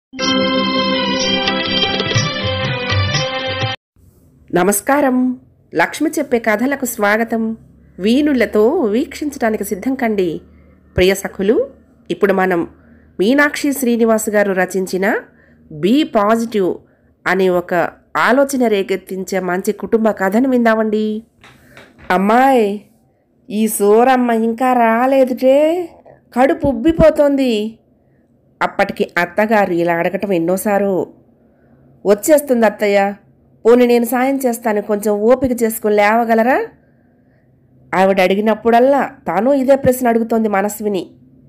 నమస్కారం లక్ష్మి చెప్పే కథలకు స్వాగతం వీణులతో వీక్షించడానికి సిద్ధం కండి ప్రియ సఖులు ఇప్పుడు మనం మీనాక్షి శ్రీనివాస్ గారు రచించిన బీ పాజిటివ్ అనే ఒక ఆలోచన రేకెత్తించే మంచి కుటుంబ కథను విందామండి అమ్మాయి ఈ సూరమ్మ ఇంకా రాలేదుటే కడుపు ఉబ్బిపోతోంది అప్పటికి అత్తగారు ఇలా అడగటం ఎన్నోసారో వచ్చేస్తుంది అత్తయ్య పోనీ నేను సాయం చేస్తాను కొంచెం ఓపిక చేసుకుని లేవగలరా ఆవిడ అడిగినప్పుడల్లా తాను ఇదే ప్రశ్న అడుగుతోంది మనస్విని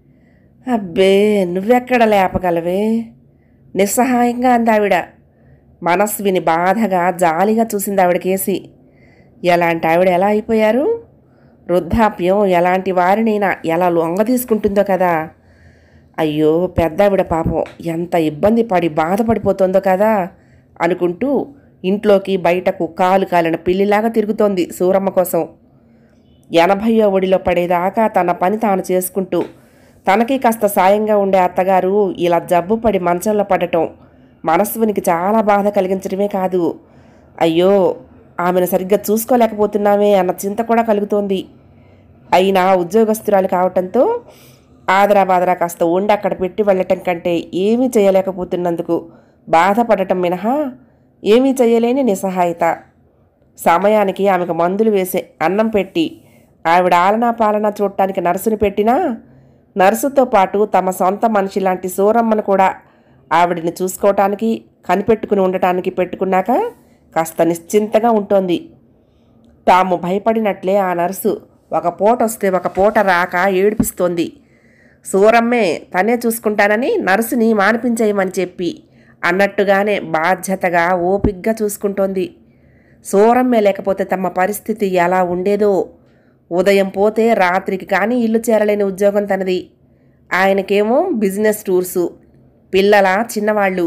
అబ్బే నువ్వెక్కడ లేపగలవే నిస్సహాయంగా అంది ఆవిడ మనస్విని బాధగా జాలిగా చూసింది ఆవిడకేసి ఎలాంటి ఆవిడ ఎలా అయిపోయారు వృద్ధాప్యం ఎలాంటి వారినైనా ఎలా లొంగ తీసుకుంటుందో కదా అయ్యో పెద్దావిడ పాపం ఎంత ఇబ్బంది పడి బాధపడిపోతుందో కదా అనుకుంటూ ఇంట్లోకి బయటకు కాలు కాలిన పిల్లిలాగా తిరుగుతోంది సూరమ్మ కోసం ఎనభైయో ఒడిలో పడేదాకా తన పని తాను చేసుకుంటూ తనకి కాస్త సాయంగా ఉండే అత్తగారు ఇలా జబ్బు పడి మంచంలో పడటం మనస్సునికి చాలా బాధ కలిగించడమే కాదు అయ్యో ఆమెను సరిగ్గా చూసుకోలేకపోతున్నామే అన్న చింత కూడా కలుగుతోంది అయినా ఉద్యోగస్తురాలు కావటంతో ఆదరా బాదరా కాస్త ఉండి అక్కడ పెట్టి వెళ్ళటం కంటే ఏమీ చేయలేకపోతున్నందుకు బాధపడటం మినహా ఏమీ చేయలేని నిస్సహాయత సమయానికి ఆమెకు మందులు వేసే అన్నం పెట్టి ఆవిడ ఆలనా పాలన చూడటానికి నర్సుని పెట్టినా నర్సుతో పాటు తమ సొంత మనిషి లాంటి సూరమ్మను కూడా ఆవిడని చూసుకోవటానికి కనిపెట్టుకుని ఉండటానికి పెట్టుకున్నాక కాస్త నిశ్చింతగా ఉంటోంది తాము భయపడినట్లే ఆ నర్సు ఒక పూట వస్తే ఒక పూట రాక ఏడిపిస్తోంది సూరమ్మే తనే చూసుకుంటానని నర్సుని మానిపించేయమని చెప్పి అన్నట్టుగానే బాధ్యతగా ఓపిగ్గా చూసుకుంటోంది సూరమ్మే లేకపోతే తమ పరిస్థితి ఎలా ఉండేదో ఉదయం పోతే రాత్రికి కానీ ఇల్లు చేరలేని ఉద్యోగం తనది ఆయనకేమో బిజినెస్ టూర్సు పిల్లల చిన్నవాళ్ళు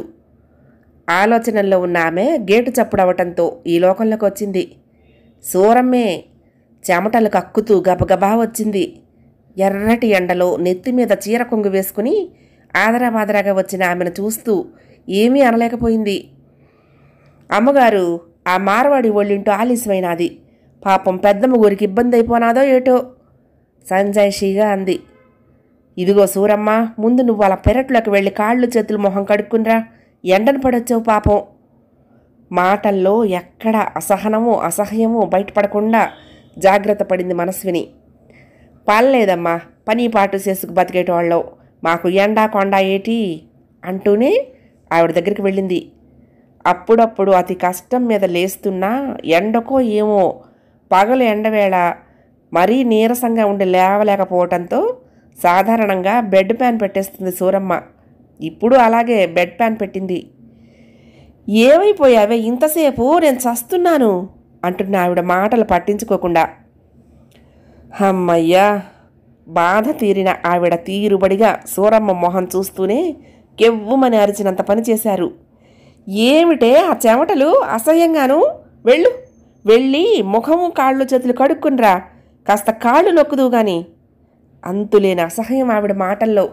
ఆలోచనల్లో ఉన్న ఆమె గేటు చప్పుడవటంతో ఈ లోకంలోకి వచ్చింది సూరమ్మే చెమటలు కక్కుతూ గబగబా వచ్చింది ఎర్రటి ఎండలో నెత్తి మీద చీర కొంగు వేసుకుని ఆదరాబాదరాగా వచ్చిన ఆమెను చూస్తూ ఏమీ అనలేకపోయింది అమ్మగారు ఆ మార్వాడి ఒళ్ళింటూ ఆలస్యమైనది పాపం పెద్దమ్మ ఊరికి ఇబ్బంది అయిపోనాదో ఏటో సంజాయిషీగా అంది ఇదిగో సూరమ్మ ముందు నువ్వు అలా పెరట్లోకి వెళ్ళి కాళ్ళు చేతులు మొహం కడుక్కునిరా ఎండను పడొచ్చావు పాపం మాటల్లో ఎక్కడ అసహనము అసహ్యము బయటపడకుండా జాగ్రత్త పడింది మనస్విని పాలలేదమ్మా పని పాటు చేసుకు బతికేటోళ్ళం మాకు ఎండా కొండ ఏటి అంటూనే ఆవిడ దగ్గరికి వెళ్ళింది అప్పుడప్పుడు అతి కష్టం మీద లేస్తున్నా ఎండకో ఏమో పగలు ఎండవేళ మరీ నీరసంగా ఉండి లేవలేకపోవటంతో సాధారణంగా బెడ్ ప్యాన్ పెట్టేస్తుంది సూరమ్మ ఇప్పుడు అలాగే బెడ్ ప్యాన్ పెట్టింది ఏమైపోయావే ఇంతసేపు నేను చస్తున్నాను అంటున్న ఆవిడ మాటలు పట్టించుకోకుండా అమ్మయ్యా బాధ తీరిన ఆవిడ తీరుబడిగా సూరమ్మ మొహం చూస్తూనే కెవ్వుమని అరిచినంత పని చేశారు ఏమిటే ఆ చెమటలు అసహ్యంగాను వెళ్ళు వెళ్ళి ముఖము కాళ్ళు చేతులు కడుక్కునిరా కాస్త కాళ్ళు నొక్కుదు గాని అంతులేని అసహ్యం ఆవిడ మాటల్లో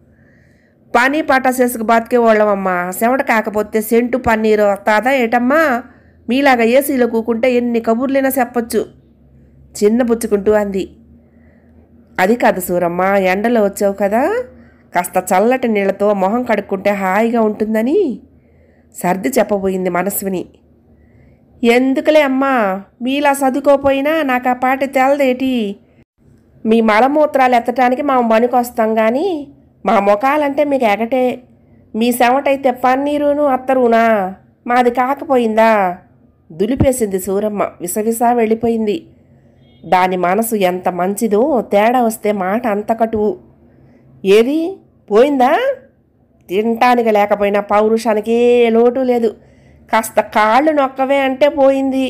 పని పాట చేసుకు బతికే వాళ్ళమమ్మా చెమట కాకపోతే సెంటు పన్నీరు వస్తాదా ఏటమ్మా మీలాగా ఏసీలో కూకుంటే ఎన్ని కబుర్లైనా చెప్పొచ్చు చిన్న పుచ్చుకుంటూ అంది అది కాదు సూరమ్మ ఎండలో వచ్చావు కదా కాస్త చల్లటి నీళ్ళతో మొహం కడుక్కుంటే హాయిగా ఉంటుందని సర్ది చెప్పబోయింది మనస్విని ఎందుకులే అమ్మా మీలా చదువుకోపోయినా నాకు ఆ పాటి తెలదేటి మీ మలమూత్రాలు ఎత్తటానికి మా వస్తాం కానీ మా ముఖాలంటే మీకు ఎగటే మీ సెమటైతే పన్నీరును అత్తరునా మాది కాకపోయిందా దులిపేసింది సూరమ్మ విసవిసా వెళ్ళిపోయింది దాని మనసు ఎంత మంచిదో తేడా వస్తే మాట అంత కటువు ఏది పోయిందా తినటానికి లేకపోయినా పౌరుషానికి ఏ లోటు లేదు కాస్త కాళ్ళు నొక్కవే అంటే పోయింది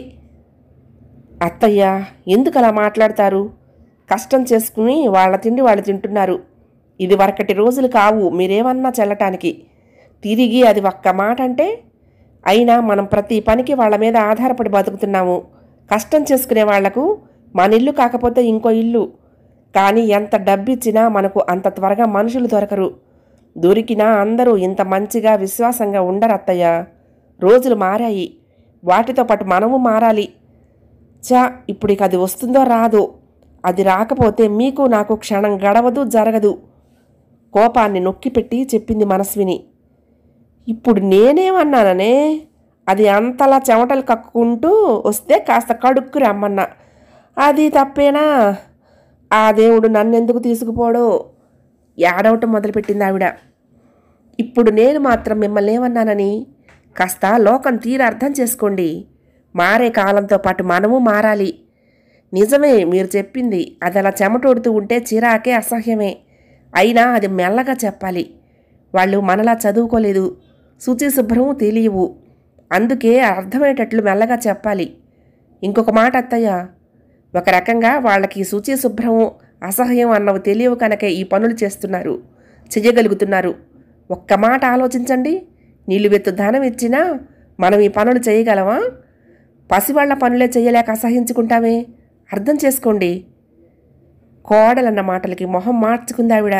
అత్తయ్య ఎందుకు అలా మాట్లాడతారు కష్టం చేసుకుని వాళ్ళ తిండి వాళ్ళు తింటున్నారు ఇది వరకటి రోజులు కావు మీరేమన్నా చెల్లటానికి తిరిగి అది ఒక్క మాట అంటే అయినా మనం ప్రతి పనికి వాళ్ళ మీద ఆధారపడి బతుకుతున్నాము కష్టం చేసుకునే వాళ్లకు మన ఇల్లు కాకపోతే ఇంకో ఇల్లు కానీ ఎంత డబ్బిచ్చినా మనకు అంత త్వరగా మనుషులు దొరకరు దొరికినా అందరూ ఇంత మంచిగా విశ్వాసంగా ఉండరత్తయ్య రోజులు మారాయి వాటితో పాటు మనము మారాలి చా ఇప్పుడు ఇక అది వస్తుందో రాదో అది రాకపోతే మీకు నాకు క్షణం గడవదు జరగదు కోపాన్ని నొక్కిపెట్టి చెప్పింది మనస్విని ఇప్పుడు నేనేమన్నాననే అది అంతలా చెమటలు కక్కుంటూ వస్తే కాస్త కడుక్కు రమ్మన్నా అది తప్పేనా ఆ దేవుడు నన్నెందుకు తీసుకుపోడో ఏడవటం మొదలుపెట్టింది ఆవిడ ఇప్పుడు నేను మాత్రం మిమ్మల్ని ఏమన్నానని కాస్త లోకం తీర అర్థం చేసుకోండి మారే కాలంతో పాటు మనము మారాలి నిజమే మీరు చెప్పింది అది అలా చెమటోడుతూ ఉంటే చిరాకే అసహ్యమే అయినా అది మెల్లగా చెప్పాలి వాళ్ళు మనలా చదువుకోలేదు శుచి శుభ్రం తెలియవు అందుకే అర్థమయ్యేటట్లు మెల్లగా చెప్పాలి ఇంకొక మాట అత్తయ్య ఒక రకంగా వాళ్ళకి శుచి శుభ్రం అసహ్యం అన్నవి తెలియవు కనుక ఈ పనులు చేస్తున్నారు చెయ్యగలుగుతున్నారు ఒక్క మాట ఆలోచించండి నిలువెత్తు ధనం ఇచ్చినా మనం ఈ పనులు చేయగలమా పసివాళ్ల పనులే చేయలేక అసహించుకుంటామే అర్థం చేసుకోండి కోడలన్న మాటలకి మొహం మార్చుకుంది ఆవిడ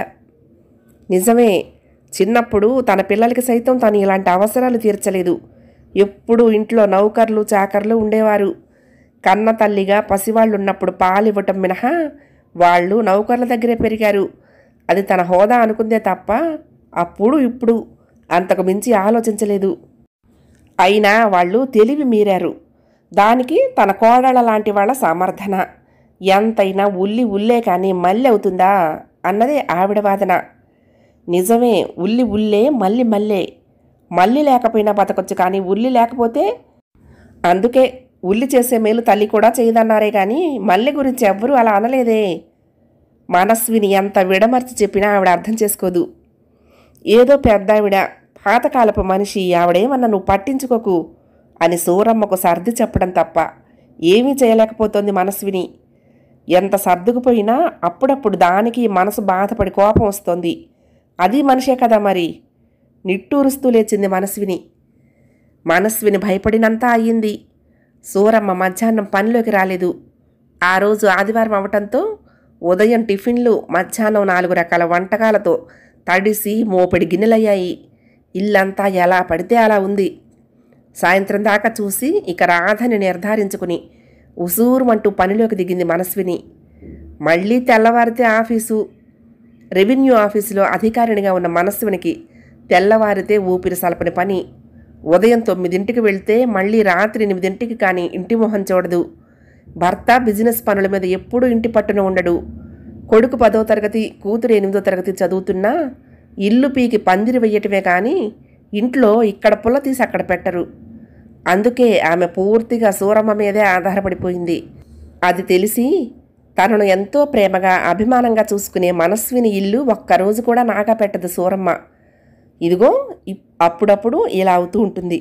నిజమే చిన్నప్పుడు తన పిల్లలకి సైతం తను ఇలాంటి అవసరాలు తీర్చలేదు ఎప్పుడూ ఇంట్లో నౌకర్లు చాకర్లు ఉండేవారు కన్న తల్లిగా పసివాళ్ళు ఉన్నప్పుడు పాలివ్వటం మినహా వాళ్ళు నౌకర్ల దగ్గరే పెరిగారు అది తన హోదా అనుకుందే తప్ప అప్పుడు ఇప్పుడు అంతకు మించి ఆలోచించలేదు అయినా వాళ్ళు తెలివి మీరారు దానికి తన కోడళ్ళ లాంటి వాళ్ళ సమర్థన ఎంతైనా ఉల్లి ఉల్లే కానీ మళ్ళీ అవుతుందా అన్నదే ఆవిడ వాదన నిజమే ఉల్లి ఉల్లే మళ్ళీ మల్లే మళ్ళీ లేకపోయినా బతకొచ్చు కానీ ఉల్లి లేకపోతే అందుకే ఉల్లి చేసే మేలు తల్లి కూడా చేయదన్నారే కానీ మల్లె గురించి ఎవ్వరూ అలా అనలేదే మనస్విని ఎంత విడమర్చి చెప్పినా ఆవిడ అర్థం చేసుకోదు ఏదో పెద్ద ఆవిడ పాతకాలపు మనిషి ఆవిడేమన్నా నువ్వు పట్టించుకోకు అని సూరమ్మకు సర్ది చెప్పడం తప్ప ఏమీ చేయలేకపోతోంది మనస్విని ఎంత సర్దుకుపోయినా అప్పుడప్పుడు దానికి మనసు బాధపడి కోపం వస్తోంది అది మనిషే కదా మరి నిట్టూరుస్తూ లేచింది మనస్విని మనస్విని భయపడినంత అయ్యింది సూరమ్మ మధ్యాహ్నం పనిలోకి రాలేదు ఆ రోజు ఆదివారం అవటంతో ఉదయం టిఫిన్లు మధ్యాహ్నం నాలుగు రకాల వంటకాలతో తడిసి మోపెడి గిన్నెలయ్యాయి ఇల్లంతా ఎలా పడితే అలా ఉంది సాయంత్రం దాకా చూసి ఇక రాధని నిర్ధారించుకుని ఉసూరుమంటూ పనిలోకి దిగింది మనస్విని మళ్ళీ తెల్లవారితే ఆఫీసు రెవెన్యూ ఆఫీసులో అధికారినిగా ఉన్న మనస్వినికి తెల్లవారితే ఊపిరి సలపని పని ఉదయం తొమ్మిదింటికి వెళ్తే మళ్ళీ రాత్రి ఎనిమిదింటికి కానీ ఇంటి మొహం చూడదు భర్త బిజినెస్ పనుల మీద ఎప్పుడూ ఇంటి పట్టున ఉండడు కొడుకు పదో తరగతి కూతురు ఎనిమిదో తరగతి చదువుతున్నా ఇల్లు పీకి పందిరి వెయ్యటమే కానీ ఇంట్లో ఇక్కడ పుల్ల తీసి అక్కడ పెట్టరు అందుకే ఆమె పూర్తిగా సూరమ్మ మీదే ఆధారపడిపోయింది అది తెలిసి తనను ఎంతో ప్రేమగా అభిమానంగా చూసుకునే మనస్విని ఇల్లు ఒక్కరోజు కూడా నాగా పెట్టదు సూరమ్మ ఇదిగో ఇప్- అప్పుడప్పుడు ఇలా అవుతూ ఉంటుంది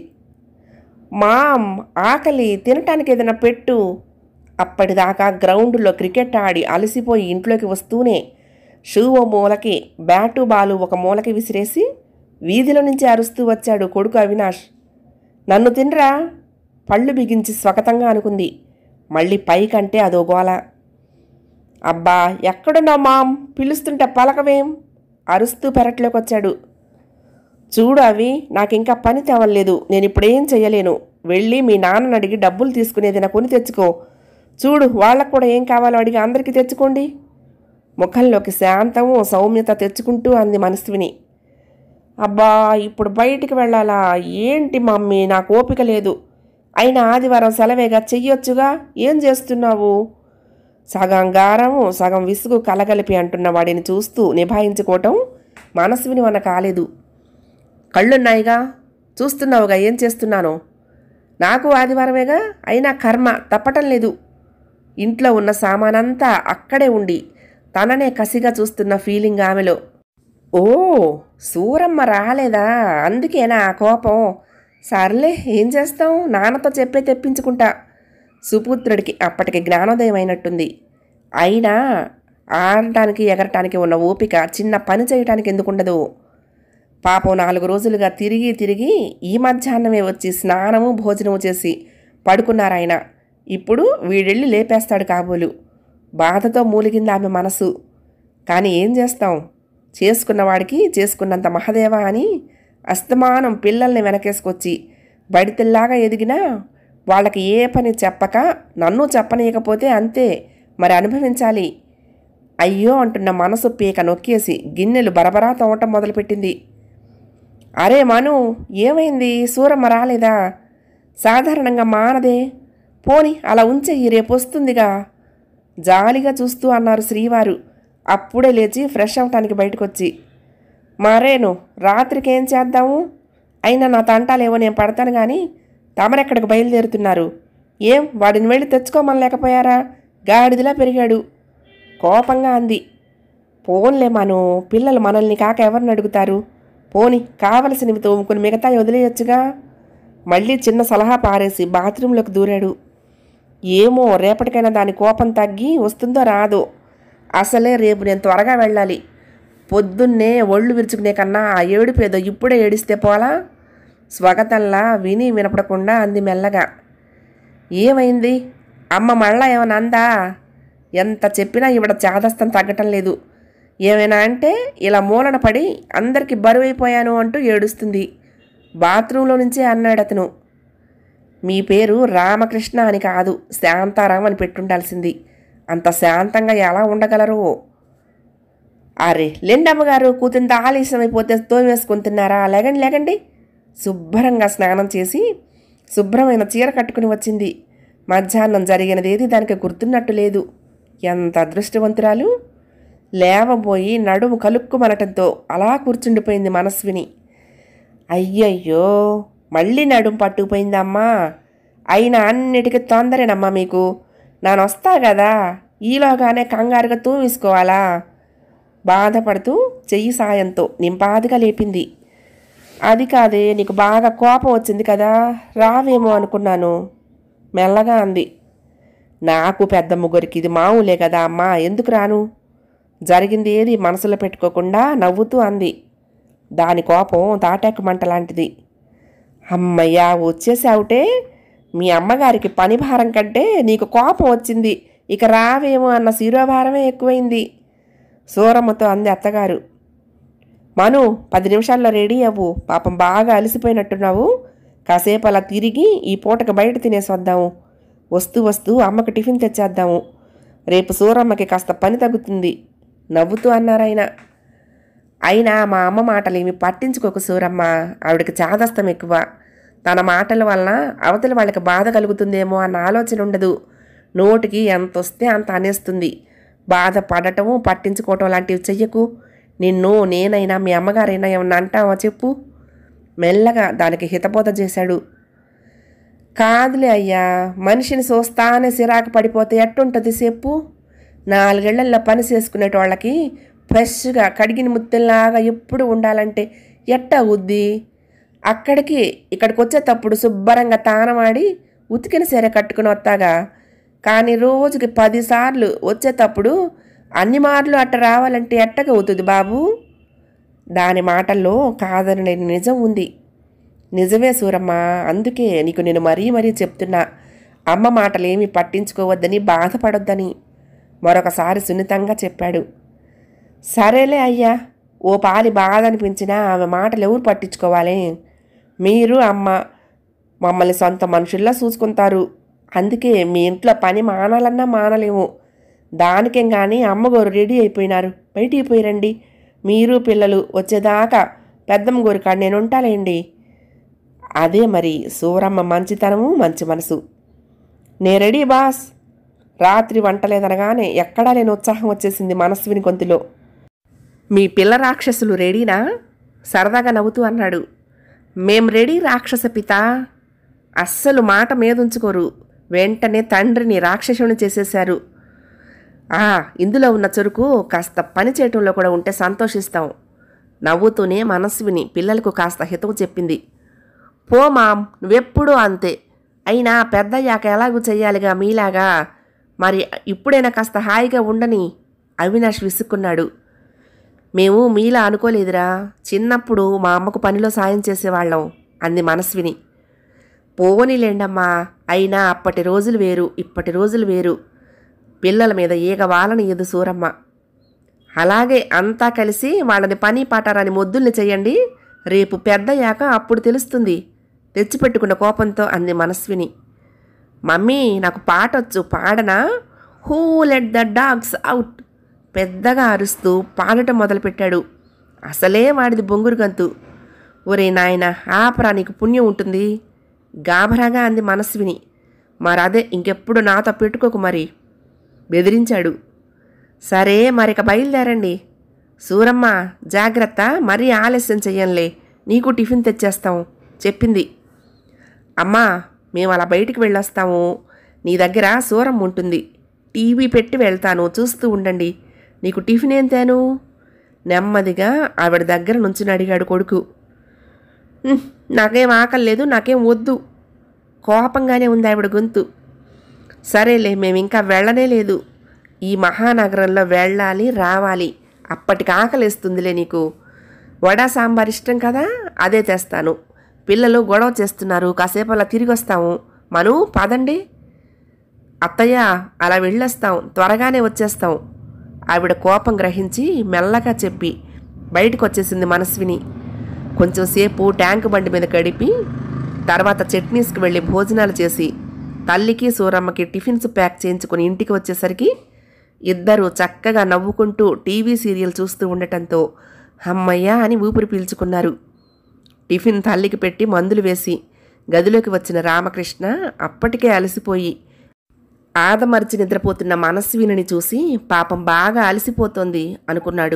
మామ్ ఆకలి తినటానికి ఏదైనా పెట్టు అప్పటిదాకా గ్రౌండ్లో క్రికెట్ ఆడి అలసిపోయి ఇంట్లోకి వస్తూనే షూ ఓ మూలకి బ్యాటు బాలు ఒక మూలకి విసిరేసి వీధిలో నుంచి అరుస్తూ వచ్చాడు కొడుకు అవినాష్ నన్ను తినరా పళ్ళు బిగించి స్వగతంగా అనుకుంది మళ్ళీ పైకంటే అదో గోల అబ్బా ఎక్కడున్నావు మామ్ పిలుస్తుంటే పలకవేం అరుస్తూ పెరట్లోకి వచ్చాడు చూడు అవి నాకింకా పని తేవలేదు నేను ఇప్పుడేం చెయ్యలేను వెళ్ళి మీ నాన్నని అడిగి డబ్బులు తీసుకునేది నా కొని తెచ్చుకో చూడు వాళ్ళకు కూడా ఏం కావాలో అడిగి అందరికీ తెచ్చుకోండి ముఖంలోకి శాంతము సౌమ్యత తెచ్చుకుంటూ అంది మనస్విని అబ్బా ఇప్పుడు బయటికి వెళ్ళాలా ఏంటి మమ్మీ నాకు ఓపిక లేదు అయినా ఆదివారం సెలవేగా చెయ్యొచ్చుగా ఏం చేస్తున్నావు సగం గారము సగం విసుగు కలగలిపి అంటున్న వాడిని చూస్తూ నిభాయించుకోవటం మనస్విని వన కాలేదు కళ్ళున్నాయిగా చూస్తున్నావుగా ఏం చేస్తున్నానో నాకు ఆదివారమేగా అయినా కర్మ తప్పటం లేదు ఇంట్లో ఉన్న సామానంతా అక్కడే ఉండి తననే కసిగా చూస్తున్న ఫీలింగ్ ఆమెలో ఓ సూరమ్మ రాలేదా అందుకేనా ఆ కోపం సర్లే ఏం చేస్తాం నాన్నతో చెప్పే తెప్పించుకుంటా సుపుత్రుడికి అప్పటికి జ్ఞానోదయం అయినట్టుంది అయినా ఆడటానికి ఎగరటానికి ఉన్న ఓపిక చిన్న పని చేయటానికి ఎందుకుండదు పాపం నాలుగు రోజులుగా తిరిగి తిరిగి ఈ మధ్యాహ్నమే వచ్చి స్నానము భోజనము చేసి పడుకున్నారాయన ఇప్పుడు వీడెళ్ళి లేపేస్తాడు కాబోలు బాధతో మూలిగింది ఆమె మనసు కానీ ఏం చేస్తాం చేసుకున్నవాడికి చేసుకున్నంత మహదేవా అని అస్తమానం పిల్లల్ని వెనకేసుకొచ్చి బడితెల్లాగా ఎదిగినా వాళ్ళకి ఏ పని చెప్పక నన్ను చెప్పనీయకపోతే అంతే మరి అనుభవించాలి అయ్యో అంటున్న మనసు పీక నొక్కేసి గిన్నెలు బరబరా తోవటం మొదలుపెట్టింది అరే మను ఏమైంది సూరమ్మ రాలేదా సాధారణంగా మానదే పోని అలా ఉంచేయి రేపు వస్తుందిగా జాలిగా చూస్తూ అన్నారు శ్రీవారు అప్పుడే లేచి ఫ్రెష్ అవటానికి బయటకొచ్చి మరేను రాత్రికి ఏం చేద్దాము అయినా నా తంటాలేవో నేను పడతాను కానీ తమరెక్కడికి బయలుదేరుతున్నారు ఏం వాడిని వెళ్ళి తెచ్చుకోమనలేకపోయారా గాడిదిలా పెరిగాడు కోపంగా అంది పోన్లే మను పిల్లలు మనల్ని కాక ఎవరిని అడుగుతారు పోని కావలసినవి తోముకుని మిగతా వదిలేయొచ్చుగా మళ్ళీ చిన్న సలహా పారేసి బాత్రూంలోకి దూరాడు ఏమో రేపటికైనా దాని కోపం తగ్గి వస్తుందో రాదో అసలే రేపు నేను త్వరగా వెళ్ళాలి పొద్దున్నే ఒళ్ళు విరుచుకునే కన్నా ఆ ఏడుపేదో ఇప్పుడే ఏడిస్తే పోలా స్వగతంలా విని వినపడకుండా అంది మెల్లగా ఏమైంది అమ్మ మళ్ళా ఏమైనా అందా ఎంత చెప్పినా ఇవిడ చాదస్తం తగ్గటం లేదు ఏమైనా అంటే ఇలా మూలన పడి అందరికీ బరువైపోయాను అంటూ ఏడుస్తుంది బాత్రూంలో నుంచే అన్నాడు అతను మీ పేరు రామకృష్ణ అని కాదు శాంతారాం అని పెట్టుండాల్సింది అంత శాంతంగా ఎలా ఉండగలరు అరే లెండమ్మగారు కూతుంత ఆలస్యం అయిపోతే తోమేసుకుని తిన్నారా లేగండి లేగండి శుభ్రంగా స్నానం చేసి శుభ్రమైన చీర కట్టుకుని వచ్చింది మధ్యాహ్నం జరిగినదేది దానికి గుర్తున్నట్టు లేదు ఎంత అదృష్టవంతురాలు లేవబోయి నడుము కలుక్కుమనటంతో అలా కూర్చుండిపోయింది మనస్విని అయ్యయ్యో మళ్ళీ నడుము పట్టుకుపోయిందమ్మా అయినా అన్నిటికీ తొందరేనమ్మా మీకు నేను వస్తా కదా ఈలోగానే కంగారుగా తూవేసుకోవాలా బాధపడుతూ చెయ్యి సాయంతో నింపాదిగా లేపింది అది కాదే నీకు బాగా కోపం వచ్చింది కదా రావేమో అనుకున్నాను మెల్లగా అంది నాకు పెద్ద ముగ్గురికి ఇది మామూలే కదా అమ్మా ఎందుకు రాను జరిగింది ఏది మనసులో పెట్టుకోకుండా నవ్వుతూ అంది దాని కోపం తాటాకు మంట లాంటిది అమ్మయ్యా వచ్చేసావుటే మీ అమ్మగారికి పని భారం కంటే నీకు కోపం వచ్చింది ఇక రావేమో అన్న శిరోభారమే ఎక్కువైంది సూరమ్మతో అంది అత్తగారు మను పది నిమిషాల్లో రెడీ అవ్వు పాపం బాగా అలసిపోయినట్టున్నావు కాసేపు అలా తిరిగి ఈ పూటకు బయట తినేసి వద్దాము వస్తూ వస్తూ అమ్మకు టిఫిన్ తెచ్చేద్దాము రేపు సూరమ్మకి కాస్త పని తగ్గుతుంది నవ్వుతూ అన్నారాయన అయినా మా అమ్మ మాటలు ఏమి పట్టించుకోకు సూరమ్మ ఆవిడకి చాదస్తం ఎక్కువ తన మాటల వలన అవతల వాళ్ళకి బాధ కలుగుతుందేమో అన్న ఆలోచన ఉండదు నోటికి ఎంత వస్తే అంత అనేస్తుంది బాధపడటము పట్టించుకోవటం లాంటివి చెయ్యకు నిన్ను నేనైనా మీ అమ్మగారైనా ఏమన్నా అంటావా చెప్పు మెల్లగా దానికి హితబోధ చేశాడు కాదులే అయ్యా మనిషిని చూస్తానే సిరాకు పడిపోతే ఎట్టుంటుంది చెప్పు నాలుగేళ్లలో పని చేసుకునేటోళ్ళకి ఫ్రెష్గా కడిగిన ముత్తెల్లాగా ఎప్పుడు ఉండాలంటే ఎట్ట అవుద్ది అక్కడికి ఇక్కడికి వచ్చేటప్పుడు శుభ్రంగా తానమాడి ఉతికిన సీర కట్టుకుని వస్తాగా కానీ రోజుకి పదిసార్లు వచ్చేటప్పుడు అన్ని మార్లు అట్ట రావాలంటే ఎట్టగా అవుతుంది బాబు దాని మాటల్లో కాదనని నిజం ఉంది నిజమే సూరమ్మ అందుకే నీకు నేను మరీ మరీ చెప్తున్నా అమ్మ మాటలేమి పట్టించుకోవద్దని బాధపడొద్దని మరొకసారి సున్నితంగా చెప్పాడు సరేలే అయ్యా ఓ పాలి బాధ అనిపించినా ఆమె మాటలు ఎవరు పట్టించుకోవాలి మీరు అమ్మ మమ్మల్ని సొంత మనుషుల్లా చూసుకుంటారు అందుకే మీ ఇంట్లో పని మానాలన్నా మానలేము దానికేం కానీ అమ్మగారు రెడీ అయిపోయినారు బయటికి పోయిరండి మీరు పిల్లలు వచ్చేదాకా పెద్దమ్మ గోరి కాడ నేను ఉంటాలేండి అదే మరి సూరమ్మ మంచితనము మంచి మనసు నే రెడీ బాస్ రాత్రి వంటలేదనగానే ఎక్కడా లేని ఉత్సాహం వచ్చేసింది మనస్విని గొంతులో మీ పిల్ల రాక్షసులు రెడీనా సరదాగా నవ్వుతూ అన్నాడు మేం రెడీ రాక్షస పిత అస్సలు మాట మీదుంచుకోరు వెంటనే తండ్రిని రాక్షసుని చేసేశారు ఆ ఇందులో ఉన్న చురుకు కాస్త పని చేయటంలో కూడా ఉంటే సంతోషిస్తాం నవ్వుతూనే మనస్విని పిల్లలకు కాస్త హితవు చెప్పింది పో మామ్ నువ్వెప్పుడూ అంతే అయినా పెద్దయ్యాక ఎలాగూ చెయ్యాలిగా మీలాగా మరి ఇప్పుడైనా కాస్త హాయిగా ఉండని అవినాష్ విసుక్కున్నాడు మేము మీలా అనుకోలేదురా చిన్నప్పుడు మా అమ్మకు పనిలో సాయం చేసేవాళ్ళం అంది మనస్విని పోనీలేండమ్మా అయినా అప్పటి రోజులు వేరు ఇప్పటి రోజులు వేరు పిల్లల మీద ఈగ వాలని ఎదు సూరమ్మ అలాగే అంతా కలిసి వాళ్ళని పని పాటారాని మొద్దుల్ని చెయ్యండి రేపు పెద్దయ్యాక అప్పుడు తెలుస్తుంది తెచ్చిపెట్టుకున్న కోపంతో అంది మనస్విని మమ్మీ నాకు పాటొచ్చు పాడనా who let the dogs out పెద్దగా అరుస్తూ పాడటం మొదలుపెట్టాడు అసలే వాడిది బొంగురు గంతు ఒరే నాయన ఆపరా నీకు పుణ్యం ఉంటుంది గాభరాగా అంది మనస్విని మరదే ఇంకెప్పుడు నాతో పెట్టుకోకు మరి బెదిరించాడు సరే మరిక బయలుదేరండి సూరమ్మ జాగ్రత్త మరీ ఆలస్యం చెయ్యంలే నీకు టిఫిన్ తెచ్చేస్తాం చెప్పింది అమ్మా మేము అలా బయటికి వెళ్ళొస్తాము నీ దగ్గర సూరం ఉంటుంది టీవీ పెట్టి వెళ్తాను చూస్తూ ఉండండి నీకు టిఫిన్ ఏం తేను నెమ్మదిగా ఆవిడ దగ్గర నుంచుని అడిగాడు కొడుకు "ఉహ్, నాకేం ఆకలి లేదు నాకేం వద్దు కోపంగానే ఉంది ఆవిడ గొంతు సరేలే మేము ఇంకా వెళ్ళనే లేదు ఈ మహానగరంలో వెళ్ళాలి రావాలి అప్పటికి ఆకలిస్తుందిలే నీకు వడ సాంబార్ ఇష్టం కదా అదే తెస్తాను పిల్లలు గొడవ చేస్తున్నారు కాసేపు అలా తిరిగి వస్తాము మను పదండి అత్తయ్య అలా వెళ్ళొస్తాం త్వరగానే వచ్చేస్తాం ఆవిడ కోపం గ్రహించి మెల్లగా చెప్పి బయటకు వచ్చేసింది మనస్విని కొంచెం సేపు ట్యాంక్ బండి మీద గడిపి తర్వాత చట్నీస్కి వెళ్ళి భోజనాలు చేసి తల్లికి సూరమ్మకి టిఫిన్స్ ప్యాక్ చేయించుకుని ఇంటికి వచ్చేసరికి ఇద్దరు చక్కగా నవ్వుకుంటూ టీవీ సీరియల్ చూస్తూ ఉండటంతో అమ్మయ్య అని ఊపిరి పీల్చుకున్నారు టిఫిన్ తల్లికి పెట్టి మందులు వేసి గదిలోకి వచ్చిన రామకృష్ణ అప్పటికే అలసిపోయి ఆదమరిచి నిద్రపోతున్న మనస్విని చూసి పాపం బాగా అలసిపోతోంది అనుకున్నాడు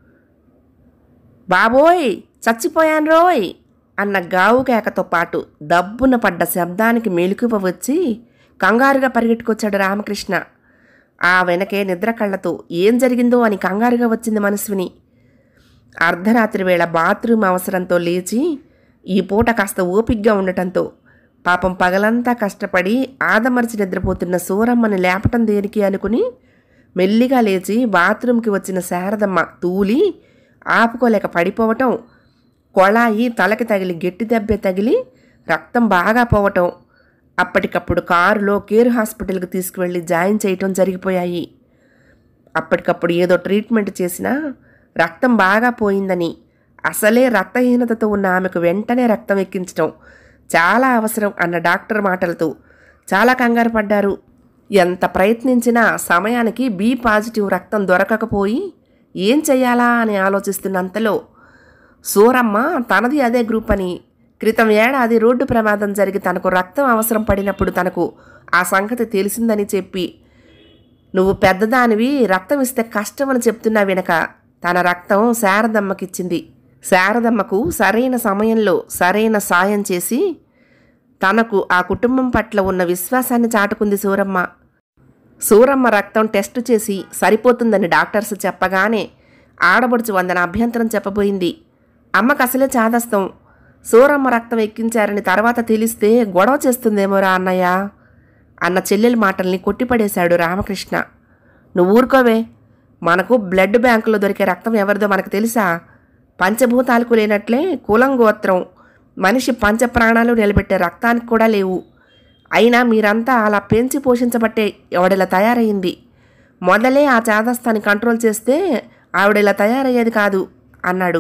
బాబోయ్ చచ్చిపోయాను రోయ్ అన్న గావు కేకతో పాటు దబ్బున పడ్డ శబ్దానికి మెలకువ వచ్చి కంగారుగా పరిగెట్టుకొచ్చాడు రామకృష్ణ ఆ వెనకే నిద్ర కళ్ళతో ఏం జరిగిందో అని కంగారుగా వచ్చింది మనస్విని అర్ధరాత్రి వేళ బాత్రూమ్ అవసరంతో లేచి ఈ పూట కాస్త ఓపిగ్గా ఉండటంతో పాపం పగలంతా కష్టపడి ఆదమరిచి నిద్రపోతున్న సూరమ్మని లేపటం దేనికి అనుకుని మెల్లిగా లేచి బాత్రూంకి వచ్చిన శారదమ్మ తూలి ఆపుకోలేక పడిపోవటం కొళాయి తలకి తగిలి గట్టి దెబ్బే తగిలి రక్తం బాగా పోవటం అప్పటికప్పుడు కారులో కేర్ హాస్పిటల్కి తీసుకువెళ్ళి జాయిన్ చేయటం జరిగిపోయాయి అప్పటికప్పుడు ఏదో ట్రీట్మెంట్ చేసినా రక్తం బాగా పోయిందని అసలే రక్తహీనతతో ఉన్న ఆమెకు వెంటనే రక్తం ఎక్కించడం చాలా అవసరం అన్న డాక్టర్ మాటలతో చాలా కంగారు పడ్డారు ఎంత ప్రయత్నించినా సమయానికి బి పాజిటివ్ రక్తం దొరకకపోయి ఏం చెయ్యాలా అని ఆలోచిస్తున్నంతలో సూరమ్మ తనది అదే గ్రూప్ అని క్రితం ఏడాది రోడ్డు ప్రమాదం జరిగి తనకు రక్తం అవసరం పడినప్పుడు తనకు ఆ సంగతి తెలిసిందని చెప్పి నువ్వు పెద్దదానివి రక్తం ఇస్తే కష్టమని చెప్తున్నా వెనక తన రక్తం శారదమ్మకిచ్చింది శారదమ్మకు సరైన సమయంలో సరైన సాయం చేసి తనకు ఆ కుటుంబం పట్ల ఉన్న విశ్వాసాన్ని చాటుకుంది సూరమ్మ సూరమ్మ రక్తం టెస్టు చేసి సరిపోతుందని డాక్టర్స్ చెప్పగానే ఆడబడుచు వందన అభ్యంతరం చెప్పబోయింది అమ్మకు అసలే చాదస్తం సూరమ్మ రక్తం ఎక్కించారని తర్వాత తెలిస్తే గొడవ చేస్తుందేమోరా అన్నయ్య అన్న చెల్లెలి మాటల్ని కొట్టిపడేశాడు రామకృష్ణ నువ్వు ఊరుకోవే మనకు బ్లడ్ బ్యాంకులో దొరికే రక్తం ఎవరిదో మనకు తెలుసా పంచభూతాలకు లేనట్లే కులం గోత్రం మనిషి పంచ ప్రాణాలు నిలబెట్టే రక్తానికి కూడా లేవు అయినా మీరంతా అలా పెంచి పోషించబట్టే ఎవడిలా తయారయ్యింది మొదలే ఆ చాదస్తాన్ని కంట్రోల్ చేస్తే ఆవిడ తయారయ్యేది కాదు అన్నాడు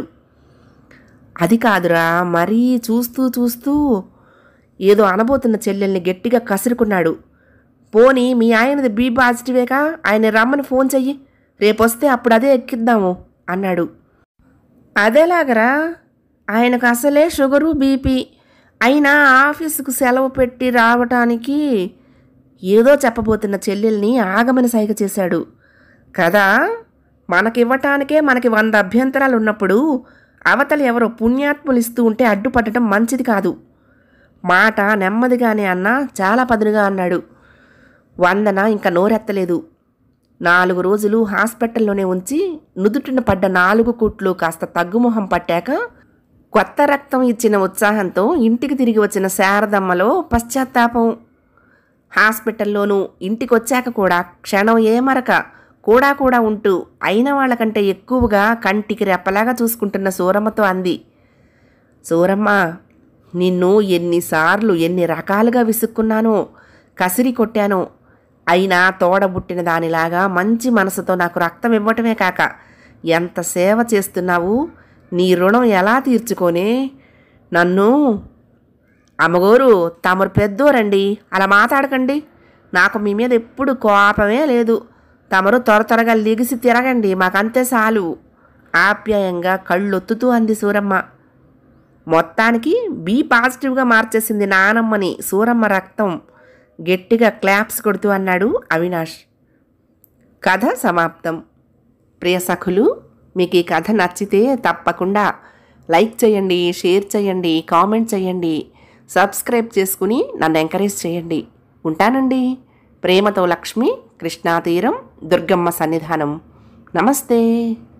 అది కాదురా మరీ చూస్తూ చూస్తూ ఏదో అనబోతున్న చెల్లెల్ని గట్టిగా కసురుకున్నాడు పోనీ మీ ఆయనది బీ పాజిటివేగా ఆయన రమ్మని ఫోన్ చెయ్యి రేపొస్తే అప్పుడు అదే ఎక్కిద్దాము అన్నాడు అదేలాగరా ఆయనకు అసలే షుగరు బీపీ అయినా ఆఫీసుకు సెలవు పెట్టి రావటానికి ఏదో చెప్పబోతున్న చెల్లెల్ని ఆగమని సైగ చేశాడు కదా మనకివ్వటానికే మనకి వంద అభ్యంతరాలు ఉన్నప్పుడు అవతలి ఎవరో పుణ్యాత్ములు ఇస్తూ ఉంటే అడ్డుపడటం మంచిది కాదు మాట నెమ్మదిగానే అన్నా చాలా పదునుగా అన్నాడు వందన ఇంకా నోరెత్తలేదు నాలుగు రోజులు హాస్పిటల్లోనే ఉంచి నుదుటిన పడ్డ నాలుగు కుట్లు కాస్త తగ్గుముఖం పట్టాక కొత్త రక్తం ఇచ్చిన ఉత్సాహంతో ఇంటికి తిరిగి వచ్చిన శారదమ్మలో పశ్చాత్తాపం హాస్పిటల్లోనూ ఇంటికి వచ్చాక కూడా క్షణం ఏమరక కూడా కూడా ఉంటూ అయిన వాళ్ళకంటే ఎక్కువగా కంటికి రెప్పలాగా చూసుకుంటున్న సూరమ్మతో అంది సూరమ్మ నిన్ను ఎన్నిసార్లు ఎన్ని రకాలుగా విసుక్కున్నానో కసిరి కొట్టానో అయినా తోడబుట్టిన దానిలాగా మంచి మనసుతో నాకు రక్తం ఇవ్వటమే కాక ఎంత సేవ చేస్తున్నావు నీ రుణం ఎలా తీర్చుకోనే నన్ను అమ్మగోరు తమరు పెద్దోరండి అలా మాట్లాడకండి నాకు మీ మీద ఎప్పుడు కోపమే లేదు తమరు త్వర త్వరగా లిగిసి తిరగండి మాకంతే చాలు ఆప్యాయంగా కళ్ళొత్తుతూ అంది సూరమ్మ మొత్తానికి బీ పాజిటివ్గా మార్చేసింది నానమ్మని సూరమ్మ రక్తం గట్టిగా క్లాప్స్ కొడుతూ అన్నాడు అవినాష్ కథ సమాప్తం ప్రియ సఖులు మీకు ఈ కథ నచ్చితే తప్పకుండా లైక్ చేయండి షేర్ చేయండి కామెంట్ చేయండి సబ్స్క్రైబ్ చేసుకుని నన్ను ఎంకరేజ్ చేయండి ఉంటానండి ప్రేమతో లక్ష్మి కృష్ణా తీరం దుర్గమ్మ సన్నిధానం నమస్తే